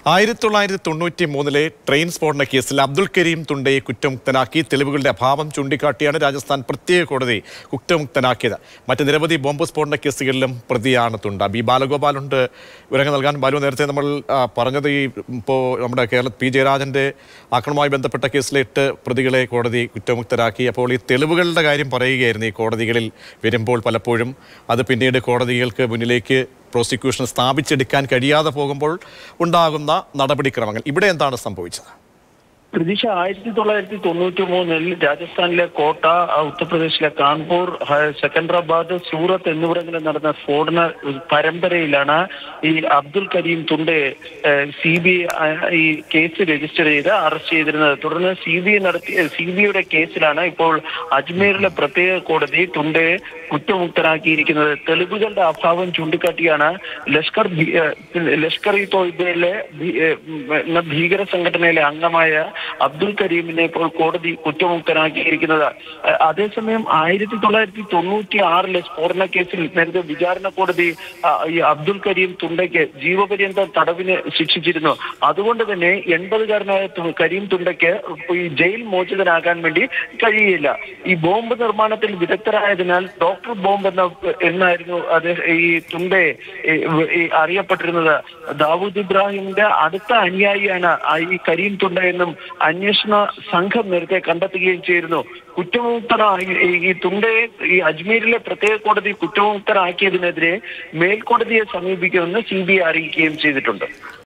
ആയിരത്തി തൊള്ളായിരത്തി തൊണ്ണൂറ്റി മൂന്നിലെ ട്രെയിൻ സ്ഫോടന കേസിൽ അബ്ദുൽ കരീം തുണ്ടയെ കുറ്റമുക്തനാക്കി തെളിവുകളുടെ അഭാവം ചൂണ്ടിക്കാട്ടിയാണ് രാജസ്ഥാൻ പ്രത്യേക കോടതി കുറ്റമുക്തനാക്കിയത് മറ്റ് നിരവധി ബോംബ് സ്ഫോടന കേസുകളിലും പ്രതിയാണ് തുണ്ട ബി ബാലഗോപാലുണ്ട് വിവരങ്ങൾ നൽകാൻ ബാലു നേരത്തെ നമ്മൾ ആ, പറഞ്ഞത് ഈ ഇപ്പോൾ നമ്മുടെ കേരള പി ജയരാജന്റെ ആക്രമണവുമായി ബന്ധപ്പെട്ട കേസിലെ എട്ട് പ്രതികളെ കോടതി കുറ്റമുക്തരാക്കി അപ്പോൾ ഈ തെളിവുകളുടെ കാര്യം പറയുകയായിരുന്നു ഈ കോടതികളിൽ വരുമ്പോൾ പലപ്പോഴും അത് പിന്നീട് കോടതികൾക്ക് മുന്നിലേക്ക് പ്രോസിക്യൂഷൻ സ്ഥാപിച്ചെടുക്കാൻ കഴിയാതെ പോകുമ്പോൾ ഉണ്ടാകുന്ന നടപടിക്രമങ്ങൾ ഇവിടെ എന്താണ് സംഭവിച്ചത് പ്രതീക്ഷ ആയിരത്തി തൊള്ളായിരത്തി തൊണ്ണൂറ്റി മൂന്നിൽ രാജസ്ഥാനിലെ കോട്ട ആ, ഉത്തർപ്രദേശിലെ കാൺപൂർ ഹ- സെക്കൻഡറാബാദ് സൂറത്ത് എന്നിവിടങ്ങളിൽ നടന്ന സ്ഫോടന പരമ്പരയിലാണ് ഈ Abdul Karim Tunda C B I ഈ കേസ് രജിസ്റ്റർ ചെയ്ത് അറസ്റ്റ് ചെയ്തിരുന്നത് തുടർന്ന് സി ബി ഐ നടത്തിയ സി ബി ഐയുടെ കേസിലാണ് ഇപ്പോൾ അജ്മീറിലെ പ്രത്യേക കോടതി തുണ്ടയെ കുറ്റമുക്തനാക്കിയിരിക്കുന്നത് തെളിവുകളുടെ അഭാവം ചൂണ്ടിക്കാട്ടിയാണ് ലഷ്കർ ഭീ- ഏഹ് ലഷ്കർ ഇ തോയ്ബയിലെ ഭീ- ഏഹ് എന്ന ഭീകര സംഘടനയിലെ അംഗമായ അബ്ദുൽ കരീമിനെ ഇപ്പോൾ കോടതി കുറ്റമുക്തനാക്കിയിരിക്കുന്നത് ഏഹ് അതേസമയം ആയിരത്തി തൊള്ളായിരത്തി തൊണ്ണൂറ്റി ആറിലെ സ്ഫോടന കേസിൽ നേരത്തെ വിചാരണ കോടതി ആ, ഈ അബ്ദുൽ കരീം തുണ്ടയ്ക്ക് ജീവപര്യന്ത തടവിന് ശിക്ഷിച്ചിരുന്നു അതുകൊണ്ട് തന്നെ എൺപതുകാരനായ തു- കരീം തുണ്ടയ്ക്ക് ഈ ജയിൽ മോചിതനാകാൻ വേണ്ടി കഴിയില്ല ഈ ബോംബ് നിർമ്മാണത്തിൽ വിദഗ്ധരായതിനാൽ ഡോക്ടർ ബോംബ് എന്ന എന്നായിരുന്നു അദ്ദേഹം ഈ തുണ്ടയെ ഈ- ഈ അറിയപ്പെട്ടിരുന്നത് ദാവൂദ് ഇബ്രാഹിമിന്റെ അടുത്ത അനുയായിയാണ് ആ ഈ കരീം തുണ്ട എന്നും അന്വേഷണ സംഘം നേരത്തെ കണ്ടെത്തുകയും ചെയ്തിരുന്നു കുറ്റമുക്തനായി ഈ- ഈ തുണ്ടയെ ഈ അജ്മീരിലെ പ്രത്യേക കോടതി കുറ്റമുക്തനാക്കിയതിനെതിരെ മേൽക്കോടതിയെ സമീപിക്കുമെന്ന് സി ബി ഐ അറിയിക്കുകയും ചെയ്തിട്ടുണ്ട്